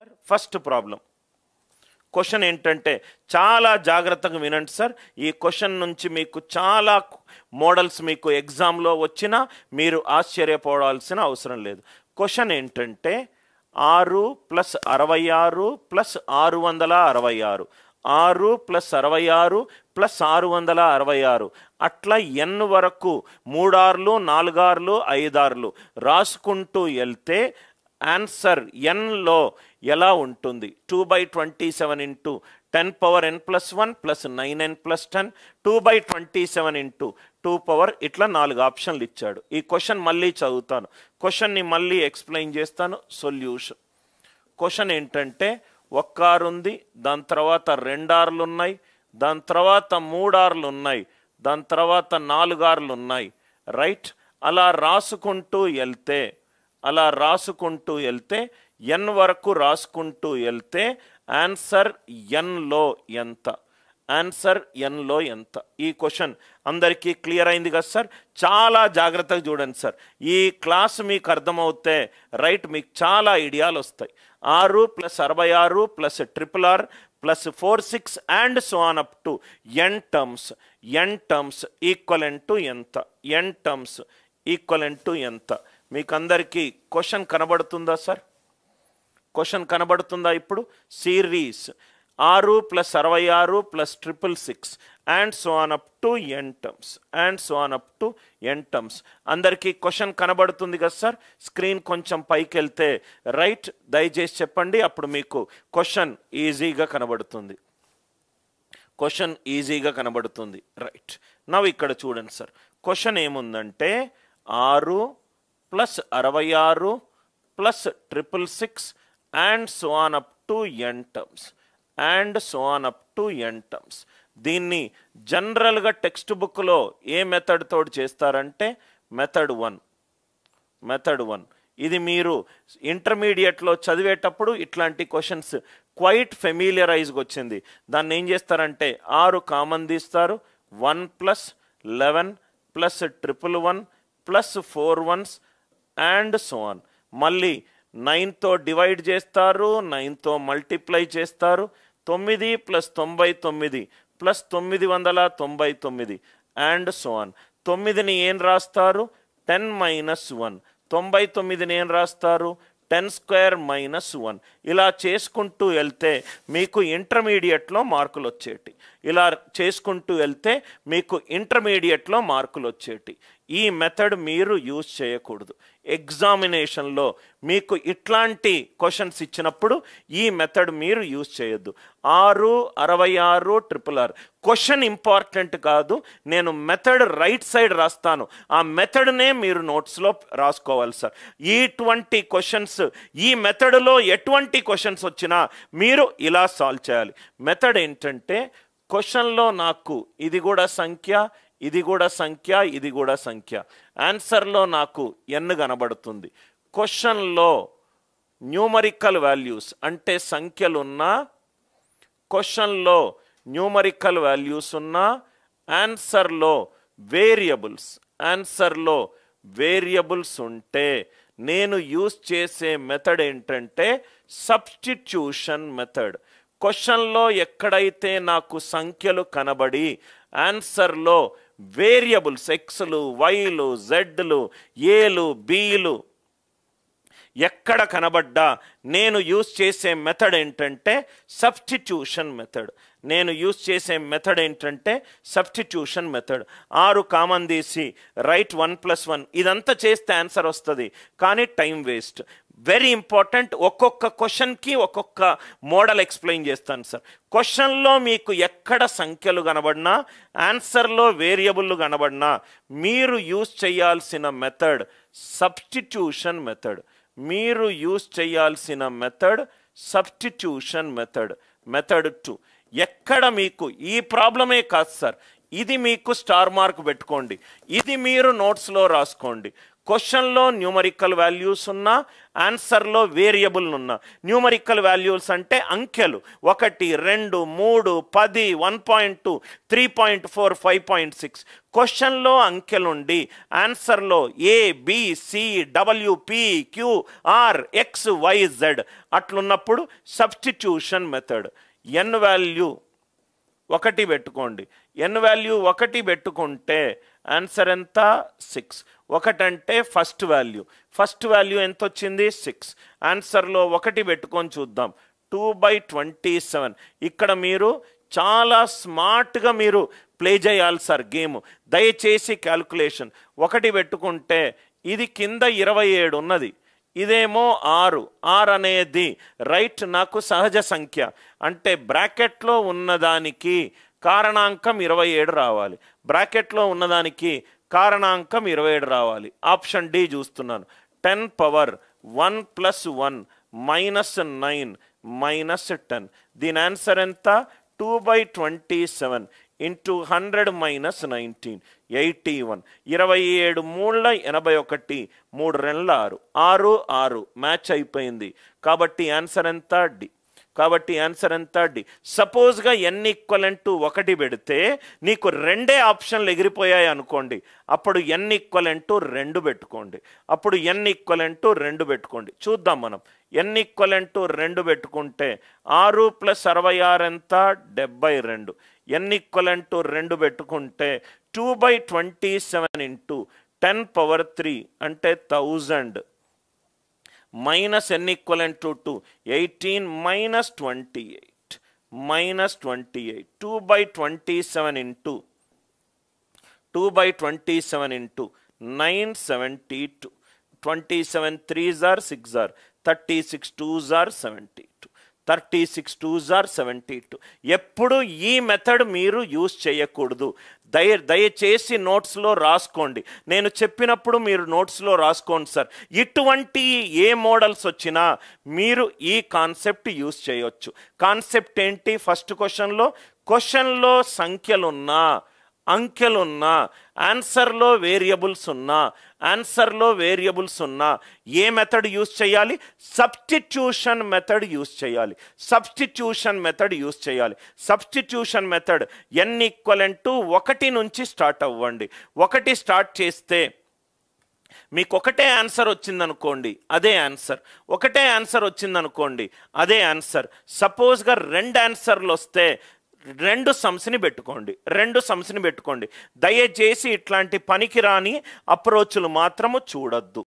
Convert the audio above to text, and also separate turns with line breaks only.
first problem question ఏంటంటే చాలా జాగ్రత్తగా వినండి సార్ ఈ క్వశ్చన్ నుంచి మీకు చాలా మోడల్స్ మీకు ఎగ్జామ్లో వచ్చినా మీరు ఆశ్చర్యపోవాల్సిన అవసరం లేదు క్వశ్చన్ ఏంటంటే ఆరు ప్లస్ అరవై ఆరు ప్లస్ ఆరు వందల అరవై ఆరు ఆరు ప్లస్ అరవై ఆరు ప్లస్ ఆరు వందల అరవై ఆరు అట్లా ఎన్ వరకు మూడార్లు నాలుగార్లు ఐదార్లు రాసుకుంటూ వెళ్తే ఆన్సర్ ఎన్లో ఎలా ఉంటుంది two by twenty seven into ten power N plus one plus nine N plus ten two by twenty seven into two power ఇట్లా నాలుగు ఆప్షన్లు ఇచ్చాడు ఈ క్వశ్చన్ మళ్ళీ చదువుతాను క్వశ్చన్ని మళ్ళీ ఎక్స్ప్లెయిన్ చేస్తాను సొల్యూషన్ క్వశ్చన్ ఏంటంటే ఒక్క ఆరు ఉంది దాని తర్వాత రెండు ఆర్లు ఉన్నాయి దాని తర్వాత మూడు ఆర్లు ఉన్నాయి దాని తర్వాత నాలుగు ఆర్లు ఉన్నాయి రైట్ అలా రాసుకుంటూ వెళ్తే అలా రాసుకుంటూ వెళ్తే ఎన్ వరకు రాసుకుంటూ వెళ్తే ఆన్సర్ ఎన్లో ఎంత ఆన్సర్ ఎన్లో ఎంత ఈ క్వశ్చన్ అందరికీ క్లియర్ అయింది కదా సార్ చాలా జాగ్రత్తగా చూడండి సార్ ఈ క్లాస్ మీకు అర్థమవుతే రైట్ మీకు చాలా ఐడియాలు వస్తాయి ఆరు ప్లస్ అరవై ఆరు plus triple R plus four six and so on up to N terms N terms equivalent to ఎంత ఎన్ టర్మ్స్ ఈక్వలెంట్ టు ఎంత మీకు అందరికీ క్వశ్చన్ కనబడుతుందా సార్ క్వశ్చన్ కనబడుతుందా ఇప్పుడు సిరీస్ ఆరు ప్లస్ అరవై ఆరు plus triple six and so on up to N terms and so on up to N terms అందరికీ క్వశ్చన్ కనబడుతుంది కదా సార్ స్క్రీన్ కొంచెం పైకి వెళ్తే రైట్ దయచేసి చెప్పండి అప్పుడు మీకు క్వశ్చన్ ఈజీగా కనబడుతుంది క్వశ్చన్ ఈజీగా కనబడుతుంది రైట్ నవ్వు ఇక్కడ చూడండి సార్ క్వశ్చన్ ఏముందంటే ఆరు ప్లస్ అరవై ఆరు plus triple six and so on up to N terms and so on up to N terms దీన్ని జనరల్గా టెక్స్ట్ బుక్లో ఏ మెథడ్ తోటి చేస్తారంటే మెథడ్ వన్ మెథడ్ వన్ ఇది మీరు ఇంటర్మీడియట్లో చదివేటప్పుడు ఇట్లాంటి క్వశ్చన్స్ క్వైట్ ఫెమిలియరైజ్గా వచ్చింది దాన్ని ఏం చేస్తారంటే ఆరు కామన్ తీస్తారు one plus eleven plus triple one plus four ones and so on మళ్ళీ నైన్తో డివైడ్ చేస్తారు నైన్తో మల్టిప్లై చేస్తారు తొమ్మిది ప్లస్ తొంభై తొమ్మిది ప్లస్ తొమ్మిది వందల తొంభై తొమ్మిది అండ్ సో ఆన్ తొమ్మిదిని ఏం రాస్తారు టెన్ మైనస్ వన్ తొంభై తొమ్మిదిని ఏం రాస్తారు టెన్ స్క్వేర్ మైనస్ వన్ ఇలా చేసుకుంటూ వెళ్తే మీకు ఇంటర్మీడియట్లో మార్కులు వచ్చేటి ఇలా చేసుకుంటూ వెళ్తే మీకు ఇంటర్మీడియట్లో మార్కులు వచ్చేటి ఈ మెథడ్ మీరు యూజ్ చేయకూడదు ఎగ్జామినేషన్లో మీకు ఇట్లాంటి క్వశ్చన్స్ ఇచ్చినప్పుడు ఈ మెథడ్ మీరు యూజ్ చేయొద్దు ఆరు అరవై ఆరు ట్రిపుల్ ఆర్ క్వశ్చన్ ఇంపార్టెంట్ కాదు నేను మెథడ్ రైట్ సైడ్ రాస్తాను ఆ మెథడ్నే మీరు నోట్స్లో రాసుకోవాలి సార్ ఇటువంటి క్వశ్చన్స్ ఈ మెథడ్లో ఎటువంటి క్వశ్చన్స్ వచ్చినా మీరు ఇలా సాల్వ్ చేయాలి మెథడ్ ఏంటంటే క్వశ్చన్లో నాకు ఇది కూడా సంఖ్య ఇది కూడా సంఖ్య ఇది కూడా సంఖ్య ఆన్సర్లో నాకు ఎన్ కనబడుతుంది క్వశ్చన్లో న్యూమరికల్ వాల్యూస్ అంటే సంఖ్యలు ఉన్నా క్వశ్చన్లో న్యూమరికల్ వాల్యూస్ ఉన్నా ఆన్సర్లో వేరియబుల్స్ ఆన్సర్లో వేరియబుల్స్ ఉంటే నేను యూజ్ చేసే మెథడ్ ఏంటంటే సబ్స్టిట్యూషన్ మెథడ్ క్వశ్చన్లో ఎక్కడైతే నాకు సంఖ్యలు కనబడి ఆన్సర్లో వేరియబుల్స్ ఎక్స్లు వైలు జెడ్లు ఏలు బీలు ఎక్కడ కనబడ్డా నేను యూజ్ చేసే మెథడ్ ఏంటంటే సబ్స్టిట్యూషన్ మెథడ్ నేను యూజ్ చేసే మెథడ్ ఏంటంటే సబ్స్టిట్యూషన్ మెథడ్ ఆరు కామన్ తీసి రైట్ వన్ ప్లస్ వన్ ఇదంతా చేస్తే ఆన్సర్ వస్తుంది కానీ టైం వేస్ట్ వెరీ ఇంపార్టెంట్ ఒక్కొక్క క్వశ్చన్కి ఒక్కొక్క మోడల్ ఎక్స్ప్లెయిన్ చేస్తాను సార్ క్వశ్చన్లో మీకు ఎక్కడ సంఖ్యలు కనబడినా ఆన్సర్లో వేరియబుల్ కనబడినా మీరు యూజ్ చేయాల్సిన మెథడ్ సబ్స్టిట్యూషన్ మెథడ్ మీరు యూజ్ చేయాల్సిన method substitution method method two ఎక్కడ మీకు ఈ ప్రాబ్లమే కాదు సార్ ఇది మీకు స్టార్ మార్క్ పెట్టుకోండి ఇది మీరు నోట్స్లో రాసుకోండి క్వశ్చన్లో న్యూమరికల్ వాల్యూస్ ఉన్నా ఆన్సర్లో వేరియబుల్ ఉన్నా న్యూమరికల్ వాల్యూస్ అంటే అంకెలు ఒకటి రెండు మూడు పది one point two three point four five point six క్వశ్చన్లో అంకెలుండి ఆన్సర్లో A B C W P Q R X Y Z అట్లున్నప్పుడు సబ్స్టిట్యూషన్ మెథడ్ ఎన్ వాల్యూ ఒకటి పెట్టుకోండి ఎన్ వాల్యూ ఒకటి పెట్టుకుంటే ఆన్సర్ ఎంత సిక్స్ ఒకటంటే ఫస్ట్ వాల్యూ ఫస్ట్ వాల్యూ ఎంత వచ్చింది సిక్స్ ఆన్సర్లో ఒకటి పెట్టుకొని చూద్దాం టూ బై ట్వంటీ సెవెన్ ఇక్కడ మీరు చాలా స్మార్ట్గా మీరు ప్లే చేయాలి సార్ గేమ్ దయచేసి క్యాల్కులేషన్ ఒకటి పెట్టుకుంటే ఇది కింద ఇరవై ఏడు ఉన్నది ఇదేమో ఆరు ఆరు అనేది రైట్ నాకు సహజ సంఖ్య అంటే బ్రాకెట్లో ఉన్నదానికి కారణాంకం ఇరవై ఏడు రావాలి బ్రాకెట్లో ఉన్నదానికి కారణాంకం ఇరవై ఏడు రావాలి ఆప్షన్ డి చూస్తున్నాను ten power one plus one minus nine minus ten దీని ఆన్సర్ ఎంత two by twenty seven into hundred minus nineteen eighty one ఇరవై ఏడు మూడుల ఎనభై ఒకటి మూడు రెండ్ల ఆరు ఆరు ఆరు మ్యాచ్ అయిపోయింది కాబట్టి ఆన్సర్ ఎంత డి కాబట్టి ఆన్సర్ ఎంత డి సపోజ్గా ఎన్ ఈక్వలెంట్ టు ఒకటి పెడితే నీకు రెండే ఆప్షన్లు ఎగిరిపోయాయి అనుకోండి అప్పుడు ఎన్ ఈక్వలెంట్ టు రెండు పెట్టుకోండి అప్పుడు ఎన్ ఈక్వలెంట్ టు రెండు పెట్టుకోండి చూద్దాం మనం ఎన్ ఈక్వలెంట్ టు రెండు పెట్టుకుంటే ఆరు ప్లస్ అరవై ఆరు ఎంత డెబ్బై రెండు ఎన్ ఈక్వలెంట్ టు రెండు పెట్టుకుంటే two by twenty seven into ten power three అంటే thousand minus N equivalent to two eighteen minus twenty eight minus twenty eight two by twenty seven into two by twenty seven into nine seventy two twenty seven three జార్ six జార్ thirty six two జార్ seventy two thirty six two జార్ seventy two ఎప్పుడు ఈ method మీరు use చేయకూడదు దయ దయచేసి నోట్స్లో రాసుకోండి నేను చెప్పినప్పుడు మీరు నోట్స్లో రాసుకోండి సార్ ఇటువంటి ఏ మోడల్స్ వచ్చినా మీరు ఈ కాన్సెప్ట్ యూజ్ చేయొచ్చు కాన్సెప్ట్ ఏంటి ఫస్ట్ క్వశ్చన్లో క్వశ్చన్లో సంఖ్యలున్నా అంకెలున్నా ఆన్సర్లో వేరియబుల్స్ ఉన్నా ఆన్సర్లో వేరియబుల్స్ ఉన్నా ఏ మెథడ్ యూస్ చేయాలి సబ్స్టిట్యూషన్ మెథడ్ యూస్ చేయాలి సబ్స్టిట్యూషన్ మెథడ్ యూస్ చేయాలి substitution method N equivalent to ఒకటి నుంచి స్టార్ట్ అవ్వండి ఒకటి స్టార్ట్ చేస్తే మీకు ఒకటే ఆన్సర్ వచ్చిందనుకోండి అదే ఆన్సర్ ఒకటే ఆన్సర్ వచ్చిందనుకోండి అదే ఆన్సర్ సపోజ్గా రెండు ఆన్సర్లు వస్తే రెండు సంస్ని పెట్టుకోండి రెండు సంస్ని పెట్టుకోండి దయచేసి ఇట్లాంటి పనికిరాని అప్రోచ్లు మాత్రము చూడొద్దు